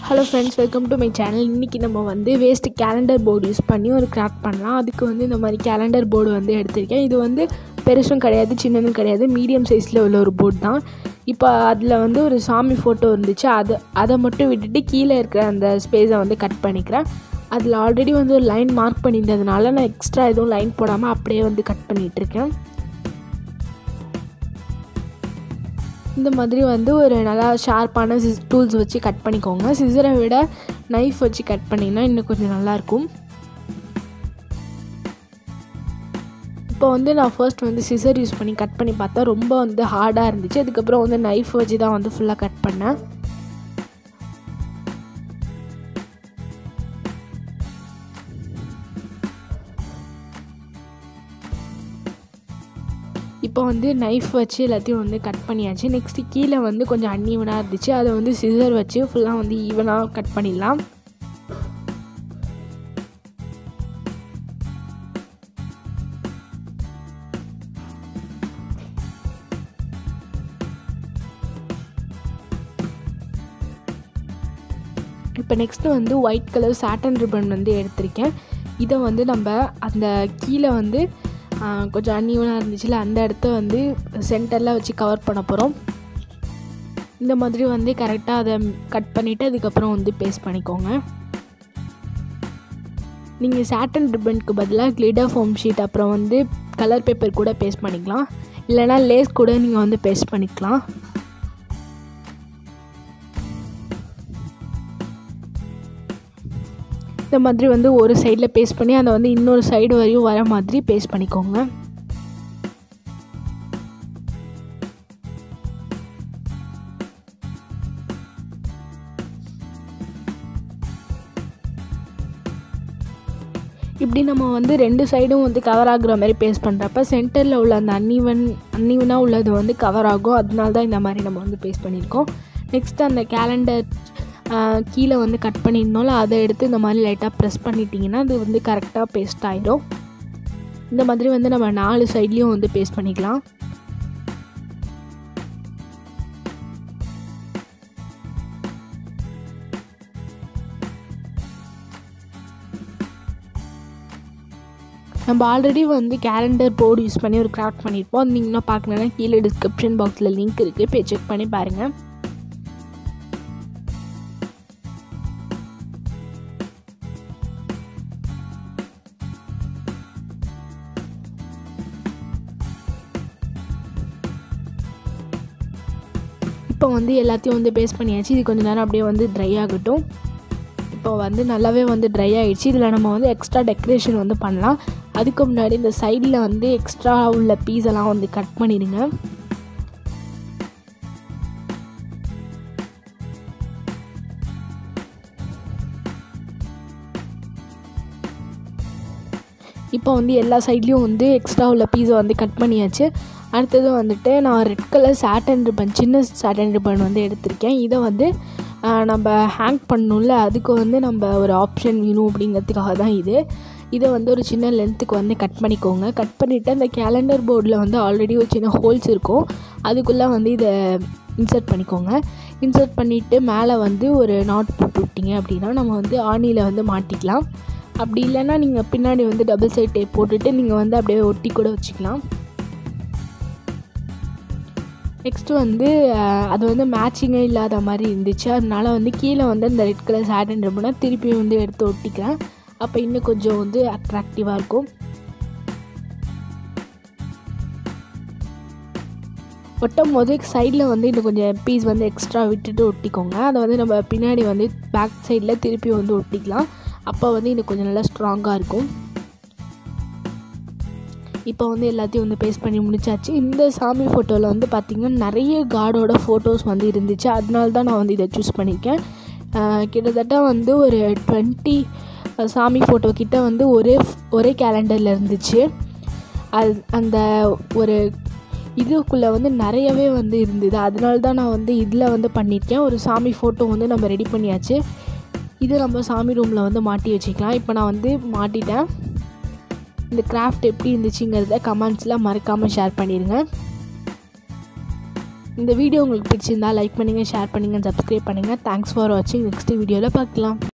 hello friends welcome to my channel இன்றைக்கி நம்ம வந்து வேஸ்ட் கேலண்டர் போர்டு யூஸ் பண்ணி ஒரு கிராஃப்ட் பண்ணலாம் அதுக்கு வந்து இந்த மாதிரி கேலண்டர் போர்டு வந்து எடுத்திருக்கேன் இது வந்து பெருசும் கிடையாது சின்னதும் கிடையாது மீடியம் சைஸில் உள்ள ஒரு போர்டு தான் இப்போ அதில் வந்து ஒரு சாமி ஃபோட்டோ இருந்துச்சு அதை அதை மட்டும் விட்டுட்டு கீழே இருக்கிற அந்த ஸ்பேஸை வந்து கட் பண்ணிக்கிறேன் அதில் ஆல்ரெடி வந்து ஒரு லைன் மார்க் பண்ணியிருந்ததுனால நான் எக்ஸ்ட்ரா எதுவும் லைன் போடாமல் அப்படியே வந்து கட் பண்ணிகிட்ருக்கேன் இந்த மாதிரி வந்து ஒரு நல்லா ஷார்ப்பான சிஸ் டூல்ஸ் வச்சு கட் பண்ணிக்கோங்க சிசரை விட நைஃப் வச்சு கட் பண்ணிங்கன்னா இன்னும் கொஞ்சம் நல்லாயிருக்கும் இப்போ வந்து நான் ஃபர்ஸ்ட் வந்து சிசர் யூஸ் பண்ணி கட் பண்ணி பார்த்தா ரொம்ப வந்து ஹார்டாக இருந்துச்சு அதுக்கப்புறம் வந்து நைஃப் வச்சு தான் வந்து ஃபுல்லாக கட் பண்ணேன் இப்போ வந்து நைஃப் வச்சு எல்லாத்தையும் வந்து கட் பண்ணியாச்சு நெக்ஸ்ட்டு கீழே வந்து கொஞ்சம் அன்ஈவனாக இருந்துச்சு அதை வந்து சிசர் வச்சு ஃபுல்லாக வந்து ஈவனாக கட் பண்ணிடலாம் இப்போ நெக்ஸ்ட்டு வந்து ஒயிட் கலர் சாட்டன் ரிப்பன் வந்து எடுத்திருக்கேன் இதை வந்து நம்ம அந்த கீழே வந்து கொஞ்சம் அன்னியூனாக இருந்துச்சுல அந்த இடத்த வந்து சென்டரில் வச்சு கவர் பண்ண போகிறோம் இந்த மாதிரி வந்து கரெக்டாக அதை கட் பண்ணிவிட்டு அதுக்கப்புறம் வந்து பேஸ்ட் பண்ணிக்கோங்க நீங்கள் சாட்டன் ரிப்பனுக்கு பதிலாக கிளிடர் ஃபோம் ஷீட் அப்புறம் வந்து கலர் பேப்பர் கூட பேஸ்ட் பண்ணிக்கலாம் இல்லைனா லேஸ் கூட நீங்கள் வந்து பேஸ்ட் பண்ணிக்கலாம் இந்த மாதிரி வந்து ஒரு சைடில் பேஸ்ட் பண்ணி அதை வந்து இன்னொரு சைடு வரையும் வர மாதிரி பேஸ்ட் பண்ணிக்கோங்க இப்படி நம்ம வந்து ரெண்டு சைடும் வந்து கவர் ஆகுற மாதிரி பேஸ்ட் பண்ணுறப்ப சென்டரில் உள்ள அந்த அன்னிவன் அன்னிவனாக உள்ளது வந்து கவர் ஆகும் அதனால தான் இந்த மாதிரி நம்ம வந்து பேஸ்ட் பண்ணியிருக்கோம் நெக்ஸ்ட் அந்த கேலண்டர் கீழே வந்து கட் பண்ணியிருந்தோம்ல அதை எடுத்து இந்த மாதிரி லைட்டாக ப்ரெஸ் பண்ணிட்டீங்கன்னா அது வந்து கரெக்டாக பேஸ்ட் ஆகிடும் இந்த மாதிரி வந்து நம்ம நாலு சைட்லேயும் வந்து பேஸ்ட் பண்ணிக்கலாம் நம்ம ஆல்ரெடி வந்து கேலண்டர் போர்டு யூஸ் பண்ணி ஒரு கிராஃப்ட் பண்ணியிருப்போம் அது நீங்கள் இன்னும் பார்க்கலன்னா கீழே டிஸ்கிரிப்ஷன் பாக்ஸில் லிங்க் இருக்குது போய் செக் பண்ணி பாருங்கள் இப்போ வந்து எல்லாத்தையும் வந்து பேஸ்ட் பண்ணியாச்சு இது கொஞ்சம் நேரம் அப்படியே வந்து ட்ரை ஆகட்டும் இப்போ வந்து நல்லாவே வந்து ட்ரை ஆகிடுச்சு இதில் நம்ம வந்து எக்ஸ்ட்ரா டெக்கரேஷன் வந்து பண்ணலாம் அதுக்கு முன்னாடி இந்த சைடில் வந்து எக்ஸ்ட்ரா உள்ள பீஸ் எல்லாம் வந்து கட் பண்ணிடுங்க இப்போ வந்து எல்லா சைட்லேயும் வந்து எக்ஸ்ட்ரா உள்ள பீஸை வந்து கட் பண்ணியாச்சு அடுத்தது வந்துட்டு நான் ரெட் கலர் சாட்டன் ரிப்பன் சின்ன சாட்டன் ரிப்பன் வந்து எடுத்திருக்கேன் இதை வந்து நம்ம ஹேங் பண்ணணும்ல அதுக்கு வந்து நம்ம ஒரு ஆப்ஷன் வேணும் அப்படிங்கிறதுக்காக தான் இது இதை வந்து ஒரு சின்ன லென்த்துக்கு வந்து கட் பண்ணிக்கோங்க கட் பண்ணிவிட்டு அந்த கேலண்டர் போர்டில் வந்து ஆல்ரெடி ஒரு சின்ன ஹோல்ஸ் இருக்கும் அதுக்குள்ளே வந்து இதை இன்சர்ட் பண்ணிக்கோங்க இன்சர்ட் பண்ணிவிட்டு மேலே வந்து ஒரு நாட் போட்டு விட்டிங்க அப்படின்னா நம்ம வந்து ஆணியில் வந்து மாட்டிக்கலாம் அப்படி இல்லைன்னா நீங்கள் பின்னாடி வந்து டபுள் சைட் டேப் போட்டுட்டு நீங்கள் வந்து அப்படியே ஒட்டி கூட வச்சுக்கலாம் நெக்ஸ்ட்டு வந்து அது வந்து மேட்சிங்கே இல்லாத மாதிரி இருந்துச்சு அதனால வந்து கீழே வந்து அந்த ரெட் கலர் சாட்டன் இருப்போம்னா திருப்பி வந்து எடுத்து ஒட்டிக்கிறேன் அப்போ இன்னும் கொஞ்சம் வந்து அட்ராக்டிவாக இருக்கும் ஒட்டும் போது சைடில் வந்து இன்னும் கொஞ்சம் பீஸ் வந்து எக்ஸ்ட்ரா விட்டுட்டு ஒட்டிக்கோங்க அதை வந்து நம்ம பின்னாடி வந்து பேக் சைடில் திருப்பி வந்து ஒட்டிக்கலாம் அப்போ வந்து இன்னும் கொஞ்சம் நல்லா ஸ்ட்ராங்காக இருக்கும் இப்போ வந்து எல்லாத்தையும் வந்து பேஸ்ட் பண்ணி முடிச்சாச்சு இந்த சாமி ஃபோட்டோவில் வந்து பார்த்திங்கன்னா நிறைய காடோட ஃபோட்டோஸ் வந்து இருந்துச்சு அதனால தான் நான் வந்து இதை சூஸ் பண்ணியிருக்கேன் கிட்டத்தட்ட வந்து ஒரு டுவெண்ட்டி சாமி ஃபோட்டோ கிட்ட வந்து ஒரே ஒரே கேலண்டரில் இருந்துச்சு அது அந்த ஒரு இதுக்குள்ளே வந்து நிறையவே வந்து இருந்தது அதனால தான் நான் வந்து இதில் வந்து பண்ணியிருக்கேன் ஒரு சாமி ஃபோட்டோ வந்து நம்ம ரெடி பண்ணியாச்சு இது நம்ம சாமி ரூமில் வந்து மாட்டி வச்சுக்கலாம் இப்போ நான் வந்து மாட்டிட்டேன் இந்த கிராஃப்ட் எப்படி இருந்துச்சுங்கிறத கமெண்ட்ஸில் மறக்காமல் ஷேர் பண்ணிடுங்க இந்த வீடியோ உங்களுக்கு பிடிச்சிருந்தா லைக் பண்ணுங்கள் ஷேர் பண்ணுங்கள் சப்ஸ்கிரைப் பண்ணுங்கள் தேங்க்ஸ் ஃபார் வாட்சிங் நெக்ஸ்ட் வீடியோவில் பார்க்கலாம்